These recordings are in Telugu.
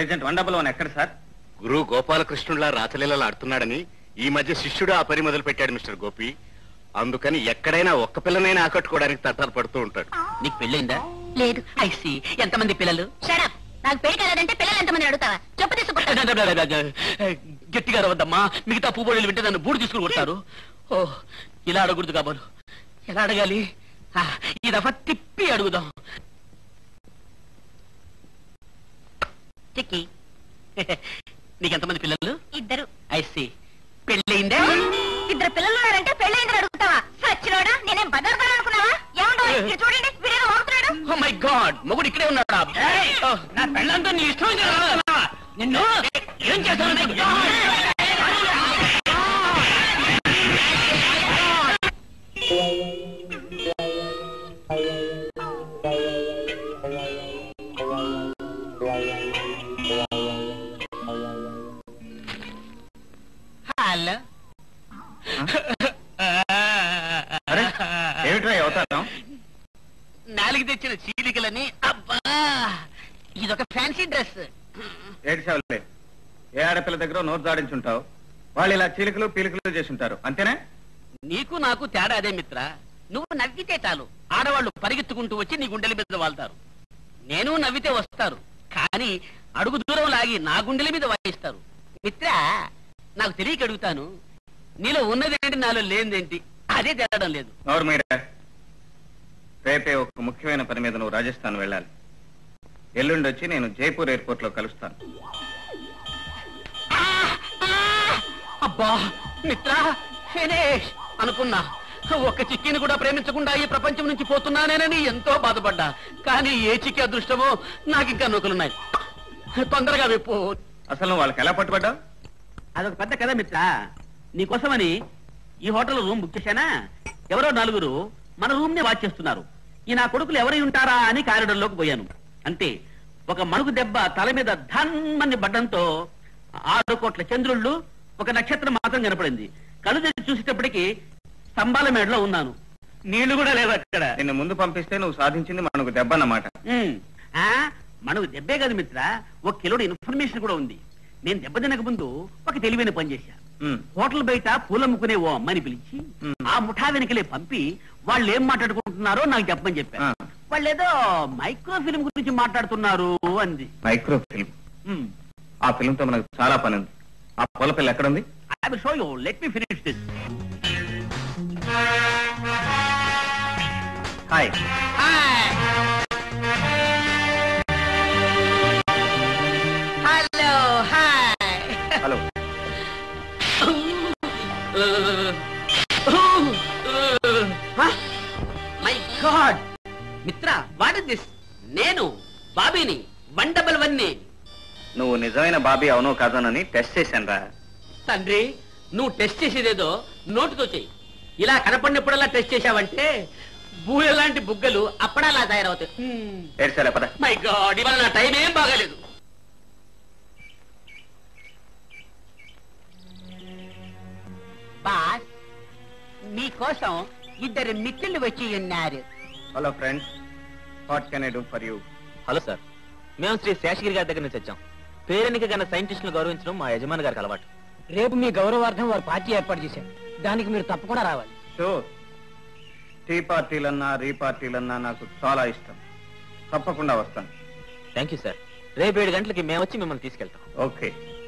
ఏజెంట్ వన్ డబల్ వన్ ఎక్కడ సార్ గురు గోపాలకృష్ణులా రాచలీలలు ఆడుతున్నాడని ఈ మధ్య శిష్యుడు ఆ పని మొదలు పెట్టాడు మిస్టర్ గోపి అందుకని ఎక్కడైనా ఒక్క పిల్లనైనా ఆకట్టుకోవడానికి తట్టాలు పడుతూ ఉంటాడు నీకు పెళ్ళైందా లేదు ఐసి ఎంతమంది పిల్లలు షడప్ నాకు పెళ్లి కాలేదంటే పిల్లలు ఎంతమంది అడుగుతావా చెప్పు తీసుకుంటా గట్టిగా రవద్దమ్మా మిగతా పువ్వులు వింటే నన్ను బూడి తీసుకుని కొడతారు ఓ ఇలా అడగకూడదు కాబోలు ఎలా అడగాలి ఆ, ఈ దఫా తిప్పి అడుగుదాం చిక్కి నీకెంతమంది పిల్లలు ఇద్దరు ఐసి పెళ్ళయిందా ఇద్దరు పిల్లలు ఉన్నారంటే పెళ్ళైందని అడుగుతావా సచ్చినోడా నేనేం బదర్ అనుకున్నావా ఏమండో ఇక్కడ చూడండి వీడేదో వాగుతున్నాడు ఓ మై గాడ్ మొగుడు ఇక్కడే ఉన్నాడా ఓ, నా పెళ్ళంతా నీ ఇష్టం నిన్ను ఏం చేస్తాను హలో అరే ఏమిట్రా ఈ అవతారం నాలుగు తెచ్చిన చీలికలని అబ్బా ఇదొక ఫ్యాన్సీ డ్రెస్ ఏడు సేవలే ఏ ఆడపిల్ల దగ్గర నోరు జాడించుంటావు వాళ్ళు ఇలా చీలికలు పీలికలు చేసుంటారు అంతేనా నీకు నాకు తేడా అదే మిత్ర నువ్వు నవ్వితే చాలు ఆడవాళ్ళు పరిగెత్తుకుంటూ వచ్చి నీ గుండెల మీద వాళ్తారు నేను నవ్వితే వస్తారు కానీ అడుగు దూరం లాగి నా గుండెల మీద వాయిస్తారు మిత్ర నాకు తెలియక అడుగుతాను నీలో ఉన్నదేంటి నాలో లేనిదేంటి అదే తేలడం లేదు నోరు మీరా రేపే ఒక ముఖ్యమైన పని మీద నువ్వు రాజస్థాన్ వెళ్ళాలి ఎల్లుండి వచ్చి నేను జైపూర్ ఎయిర్పోర్ట్ లో కలుస్తాను అబ్బా మిత్ర ఫినిష్ అనుకున్నా ఒక్క చిక్కిని కూడా ప్రేమించకుండా ఈ ప్రపంచం నుంచి పోతున్నానేనని ఎంతో బాధపడ్డా కానీ ఏ చిక్కి అదృష్టమో నాకు ఇంకా నూకలున్నాయి తొందరగా విప్పు అసలు నువ్వు వాళ్ళకి ఎలా పట్టుబడ్డావు అదొక పెద్ద కథ మిత్ర నీకోసమని ఈ హోటల్ రూమ్ బుక్ చేశానా ఎవరో నలుగురు మన రూమ్ నే వాచ్ చేస్తున్నారు ఈ నా కొడుకులు ఎవరై ఉంటారా అని కారిడర్లోకి పోయాను అంతే ఒక మణుగు దెబ్బ తల మీద ధన్మని పడ్డంతో ఆరు కోట్ల చంద్రుళ్ళు ఒక నక్షత్రం మాత్రం కనపడింది కళ్ళు తెరిచి చూసేటప్పటికి స్తంభాల మేడలో ఉన్నాను నీళ్లు కూడా లేవు అక్కడ నిన్ను ముందు పంపిస్తే నువ్వు సాధించింది మనకు దెబ్బ అన్నమాట ఉమ్. ఆ మనకు దెబ్బే కాదు మిత్ర ఒక కిలోడు ఇన్ఫర్మేషన్ కూడా ఉంది నేను దెబ్బ తినక ముందు ఒక తెలివైన పని చేశా ఉమ్. హోటల్ బయట పూలమ్ముకునే ఓ అమ్మని పిలిచి మ్. ఆ ముఠా వెనకలే పంపి వాళ్ళు ఏం మాట్లాడుకుంటున్నారో నాకు చెప్పమని చెప్పారు ఆ. వాళ్ళు ఏదో మైక్రో ఫిల్మ్ గురించి మాట్లాడుతున్నారు అంది మైక్రో ఫిల్మ్ ఆ ఫిల్మ్ తో మనకు చాలా పని ఉంది ఆ పొల పిల్ల ఎక్కడుంది I will show you let me finish this hi hello hi hello my God Mitra what is this నేను బాబీని వన్ డబల్ వన్ నువ్వు నిజమైన బాబీ అవునో కాదోనని టెస్ట్ చేశాను రా తండ్రి నువ్వు టెస్ట్ చేసేదేదో నోటుతో చెయ్యి ఇలా కనపడినప్పుడల్లా టెస్ట్ చేశావంటే బూరె లాంటి బుగ్గలు అప్పడాలా తయారవుతాయి ఏడ్చాలే పద మై గాడ్ ఇవాళ నా టైం ఏం బాగాలేదు బాస్ మీకోసం ఇద్దరు మిత్రులు వచ్చి ఉన్నారు hello friends what can I do for you hello sir మేము శ్రీ శేషగిరి గారి దగ్గర నుంచి వచ్చాం పేరెన్నిక గల సైంటిస్టులు గౌరవించడం మా యజమాని గారికి అలవాటు రేపు మీ గౌరవార్థం వారు పార్టీ ఏర్పాటు చేశారు దానికి మీరు తప్పకుండా రావాలి షూర్ టీ పార్టీలన్నా రీ పార్టీలన్నా నాకు చాలా ఇష్టం తప్పకుండా వస్తాను థ్యాంక్ యూ సార్ రేపు ఏడు గంటలకి మేము వచ్చి మిమ్మల్ని తీసుకెళ్తాం ఓకే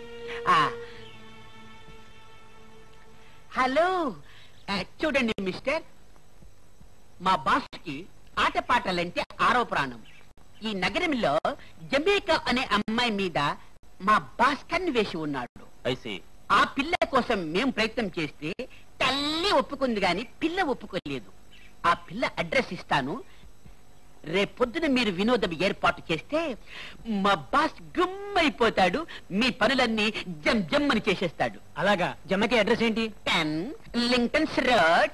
హలో ఆ, చూడండి మిస్టర్ మా బాస్ కి ఆటపాటలంటే ఆరో ప్రాణం ఈ నగరంలో జమేకా అనే అమ్మాయి మీద మా బాస్ కన్ను వేసి ఉన్నాడు ఐసి ఆ పిల్ల కోసం మేం ప్రయత్నం చేస్తే తల్లి ఒప్పుకుంది గాని పిల్ల ఒప్పుకోలేదు ఆ పిల్ల అడ్రస్ ఇస్తాను రేపొద్దున మీరు వినోదం ఏర్పాటు చేస్తే మా బాస్ గుమ్మైపోతాడు మీ పనులన్నీ జమ్ జమ్ అని చేసేస్తాడు అలాగా జమ్మకి అడ్రస్ ఏంటి టెన్ లింకన్స్ రోడ్